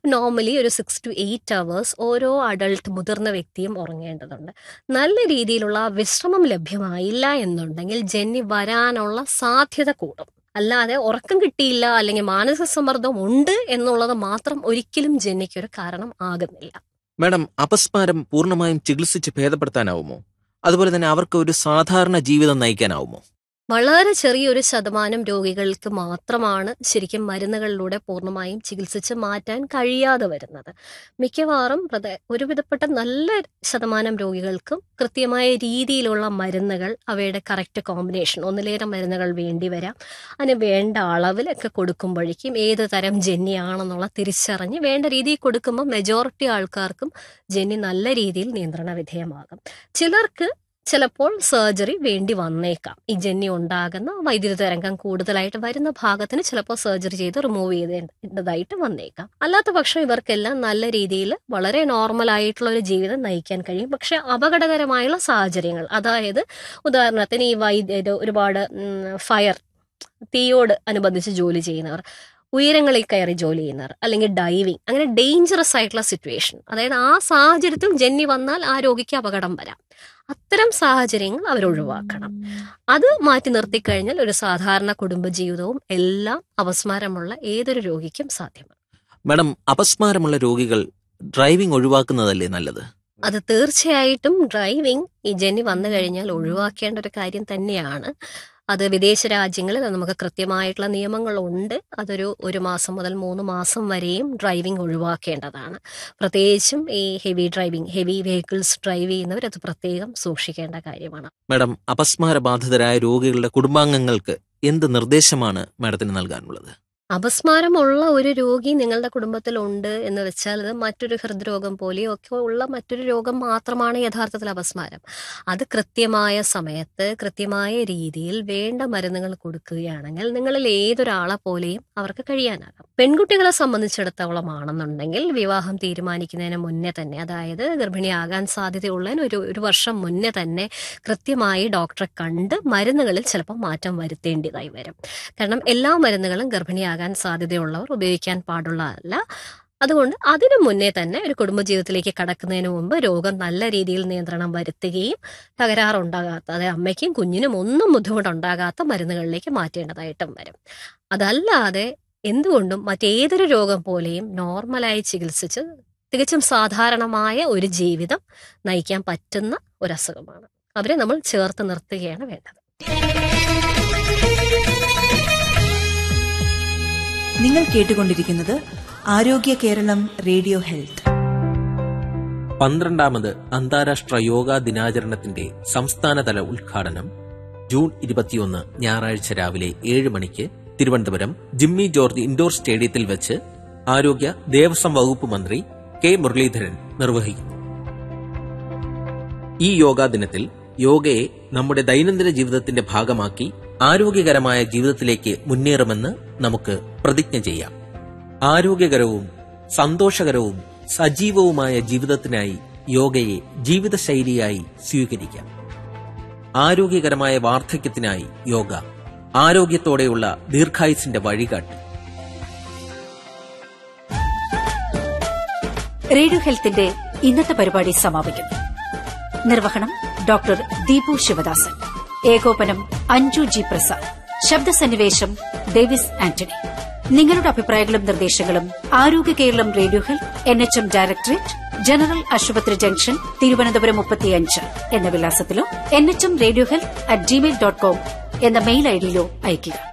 normally ഒരു six to eight hours ഓരോ adult മുതിർന്ന വ്യക്തിയും ഉറങ്ങേണ്ടതുണ്ട് നല്ല രീതിയിലുള്ള വിശ്രമം ലഭ്യമായില്ല എന്നുണ്ടെങ്കിൽ ജന്നി വരാനുള്ള സാധ്യത കൂടും അല്ലാതെ ഉറക്കം കിട്ടിയില്ല അല്ലെങ്കിൽ മാനസിക സമ്മർദ്ദം ഉണ്ട് എന്നുള്ളത് മാത്രം ഒരിക്കലും ജന്നിക്കൊരു കാരണം ആകുന്നില്ല മാഡം അപസ്മാരം പൂർണ്ണമായും ചികിത്സിച്ച് ഭേദപ്പെടുത്താനാവുമോ അതുപോലെ തന്നെ അവർക്ക് ഒരു സാധാരണ ജീവിതം നയിക്കാനാവുമോ വളരെ ചെറിയൊരു ശതമാനം രോഗികൾക്ക് മാത്രമാണ് ശരിക്കും മരുന്നുകളിലൂടെ പൂർണ്ണമായും ചികിത്സിച്ച് മാറ്റാൻ കഴിയാതെ വരുന്നത് മിക്കവാറും പ്രത- ഒരുവിധപ്പെട്ട നല്ല ശതമാനം രോഗികൾക്കും കൃത്യമായ രീതിയിലുള്ള മരുന്നുകൾ അവയുടെ കറക്റ്റ് കോമ്പിനേഷൻ ഒന്നിലേറെ മരുന്നുകൾ വേണ്ടി വരാം അതിന് വേണ്ട അളവിലൊക്കെ കൊടുക്കുമ്പോഴേക്കും ഏത് തരം ജന്യാണെന്നുള്ള തിരിച്ചറിഞ്ഞ് വേണ്ട രീതിയിൽ കൊടുക്കുമ്പോൾ മെജോറിറ്റി ആൾക്കാർക്കും ജന്നി നല്ല രീതിയിൽ നിയന്ത്രണ വിധേയമാകും ചിലർക്ക് ചിലപ്പോൾ സർജറി വേണ്ടി വന്നേക്കാം ഈ ജന്നി ഉണ്ടാകുന്ന വൈദ്യുത തരംഗം കൂടുതലായിട്ട് വരുന്ന ഭാഗത്തിന് ചിലപ്പോൾ സർജറി ചെയ്ത് റിമൂവ് ചെയ്തേണ്ടതായിട്ട് വന്നേക്കാം അല്ലാത്ത പക്ഷം ഇവർക്കെല്ലാം നല്ല രീതിയിൽ വളരെ നോർമൽ ആയിട്ടുള്ള ഒരു ജീവിതം നയിക്കാൻ കഴിയും പക്ഷെ അപകടകരമായുള്ള സാഹചര്യങ്ങൾ അതായത് ഉദാഹരണത്തിന് ഈ വൈദ്യ ഒരുപാട് ഫയർ തീയോട് അനുബന്ധിച്ച് ജോലി ചെയ്യുന്നവർ ഉയരങ്ങളിൽ കയറി ജോലി ചെയ്യുന്നവർ അല്ലെങ്കിൽ ഡൈവിങ് അങ്ങനെ ഡേഞ്ചറസ് ആയിട്ടുള്ള സിറ്റുവേഷൻ അതായത് ആ സാഹചര്യത്തിൽ ജന്നി വന്നാൽ ആ രോഗിക്ക് അപകടം വരാം അത്തരം സാഹചര്യങ്ങൾ അവർ ഒഴിവാക്കണം അത് മാറ്റി നിർത്തിക്കഴിഞ്ഞാൽ ഒരു സാധാരണ കുടുംബജീവിതവും എല്ലാം അപസ്മാരമുള്ള ഏതൊരു രോഗിക്കും സാധ്യമാണ് മാഡം അപസ്മാരമുള്ള രോഗികൾ ഡ്രൈവിംഗ് ഒഴിവാക്കുന്നതല്ലേ നല്ലത് അത് തീർച്ചയായിട്ടും ഡ്രൈവിംഗ് ഈ ജന്നി വന്നു കഴിഞ്ഞാൽ ഒഴിവാക്കേണ്ട ഒരു കാര്യം തന്നെയാണ് അത് വിദേശ രാജ്യങ്ങളിൽ നമുക്ക് കൃത്യമായിട്ടുള്ള നിയമങ്ങളുണ്ട് അതൊരു ഒരു മാസം മുതൽ മൂന്ന് മാസം വരെയും ഡ്രൈവിംഗ് ഒഴിവാക്കേണ്ടതാണ് പ്രത്യേകിച്ചും ഈ heavy driving heavy vehicles drive ചെയ്യുന്നവർ അത് പ്രത്യേകം സൂക്ഷിക്കേണ്ട കാര്യമാണ് മാഡം അപസ്മാര ബാധിതരായ രോഗികളുടെ കുടുംബാംഗങ്ങൾക്ക് എന്ത് നിർദ്ദേശമാണ് മാഡത്തിന് നൽകാനുള്ളത് അപസ്മാരമുള്ള ഒരു രോഗി നിങ്ങളുടെ കുടുംബത്തിലുണ്ട് എന്ന് വെച്ചാൽ അത് മറ്റൊരു ഹൃദ്രോഗം പോലെയോ ഒക്കെ ഉള്ള മറ്റൊരു രോഗം മാത്രമാണ് യഥാർത്ഥത്തിൽ അപസ്മാരം അത് കൃത്യമായ സമയത്ത് കൃത്യമായ രീതിയിൽ വേണ്ട മരുന്നുകൾ കൊടുക്കുകയാണെങ്കിൽ നിങ്ങളിൽ ഏതൊരാളെ പോലെയും അവർക്ക് കഴിയാനാകും പെൺകുട്ടികളെ സംബന്ധിച്ചിടത്തോളം ആണെന്നുണ്ടെങ്കിൽ വിവാഹം തീരുമാനിക്കുന്നതിന് മുന്നേ തന്നെ അതായത് ഗർഭിണിയാകാൻ സാധ്യതയുള്ളതിന് ഒരു ഒരു വർഷം മുന്നേ തന്നെ കൃത്യമായി ഡോക്ടറെ കണ്ട് മരുന്നുകളിൽ ചിലപ്പോൾ മാറ്റം വരുത്തേണ്ടതായി വരും കാരണം എല്ലാ മരുന്നുകളും ഗർഭിണിയാകാൻ സാധ്യതയുള്ളവർ ഉപയോഗിക്കാൻ പാടുള്ളതല്ല അതുകൊണ്ട് അതിനു മുന്നേ തന്നെ ഒരു കുടുംബജീവിതത്തിലേക്ക് കടക്കുന്നതിന് മുമ്പ് രോഗം നല്ല രീതിയിൽ നിയന്ത്രണം വരുത്തുകയും തകരാറുണ്ടാകാത്ത അതായത് അമ്മയ്ക്കും കുഞ്ഞിനും ഒന്നും ബുദ്ധിമുട്ടുണ്ടാകാത്ത മരുന്നുകളിലേക്ക് മാറ്റേണ്ടതായിട്ടും വരും അതല്ലാതെ എന്തുകൊണ്ടും മറ്റേതൊരു രോഗം പോലെയും നോർമലായി ചികിത്സിച്ച് തികച്ചും സാധാരണമായ ഒരു ജീവിതം നയിക്കാൻ പറ്റുന്ന ഒരു അസുഖമാണ് അവരെ നമ്മൾ ചേർത്ത് നിർത്തുകയാണ് വേണ്ടത് നിങ്ങൾ കേട്ടുകൊണ്ടിരിക്കുന്നത് ആരോഗ്യ കേരളം റേഡിയോ ഹെൽത്ത് പന്ത്രണ്ടാമത് അന്താരാഷ്ട്ര യോഗാ ദിനാചരണത്തിന്റെ സംസ്ഥാനതല ഉദ്ഘാടനം ജൂൺ ഇരുപത്തിയൊന്ന് ഞായറാഴ്ച രാവിലെ ഏഴ് മണിക്ക് തിരുവനന്തപുരം ജിമ്മി ജോർജ് ഇൻഡോർ സ്റ്റേഡിയത്തിൽ വെച്ച് ആരോഗ്യ ദേവസ്വം വകുപ്പ് മന്ത്രി കെ മുരളീധരൻ നിർവഹിക്കുന്നു ഈ യോഗാ ദിനത്തിൽ യോഗയെ നമ്മുടെ ദൈനംദിന ജീവിതത്തിന്റെ ഭാഗമാക്കി ആരോഗ്യകരമായ ജീവിതത്തിലേക്ക് മുന്നേറുമെന്ന് നമുക്ക് പ്രതിജ്ഞ ചെയ്യാം ആരോഗ്യകരവും സന്തോഷകരവും സജീവവുമായ ജീവിതത്തിനായി യോഗയെ ജീവിതശൈലിയായി സ്വീകരിക്കാം ആരോഗ്യകരമായ വാർദ്ധക്യത്തിനായി യോഗ ആരോഗ്യത്തോടെയുള്ള ദീർഘായുസിന്റെ വഴികാട്ടി റേഡിയോ ഹെൽത്തിന്റെ ഇന്നത്തെ പരിപാടി സമാപിക്കുന്നു നിർവഹണം ഡോക്ടർ ദീപു ശിവദാസൻ ഏകോപനം അഞ്ജു ജി പ്രസാദ് ശബ്ദസന്നിവേശം ഡേവിസ് ആന്റണി നിങ്ങളുടെ അഭിപ്രായങ്ങളും നിർദ്ദേശങ്ങളും ആരോഗ്യ Keralam radio health N H M directorate general ആശുപത്രി ജംഗ്ഷൻ തിരുവനന്തപുരം മുപ്പത്തിയഞ്ച് എന്ന വിലാസത്തിലോ N H M radio health at gmail dot com എന്ന മെയിൽ ഐഡിയിലോ അയയ്ക്കുക